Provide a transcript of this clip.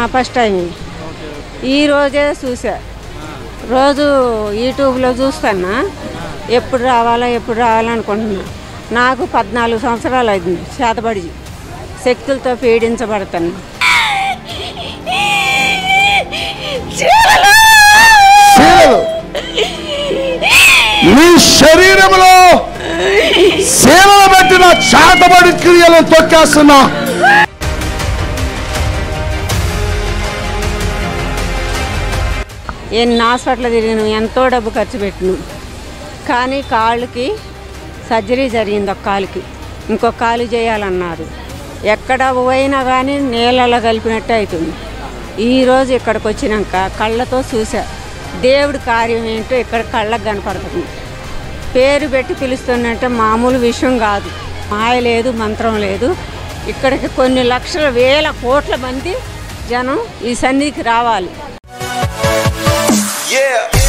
First time ఈ రోజే చూసా రోజు యూట్యూబ్లో చూస్తానా ఎప్పుడు రావాలా ఎప్పుడు రావాలనుకుంటున్నా నాకు పద్నాలుగు సంవత్సరాలు అయింది చేతబడి శక్తులతో పీడించబడతాను శీలలు నీ శరీరంలో శీలలు పెట్టిన చేతబడి క్రియలను తొక్కేస్తున్నా ఎన్ని హాస్పిటల్ తిరిగినాం ఎంతో డబ్బు ఖర్చు పెట్టినాం కానీ కాళ్ళకి సర్జరీ జరిగింది ఒక కాలుకి ఇంకొక కాలు చేయాలన్నారు ఎక్కడ పోయినా కానీ నీళ్ళలో కలిపినట్టే అవుతుంది ఈరోజు ఇక్కడికి వచ్చినాక కళ్ళతో చూసా దేవుడి కార్యం ఏంటో ఇక్కడ కళ్ళకు కనపడుతుంది పేరు పెట్టి పిలుస్తున్నట్టే మామూలు విషయం కాదు మాయ లేదు మంత్రం లేదు ఇక్కడికి కొన్ని లక్షల వేల కోట్ల మంది జనం ఈ సన్నిధికి రావాలి Yeah.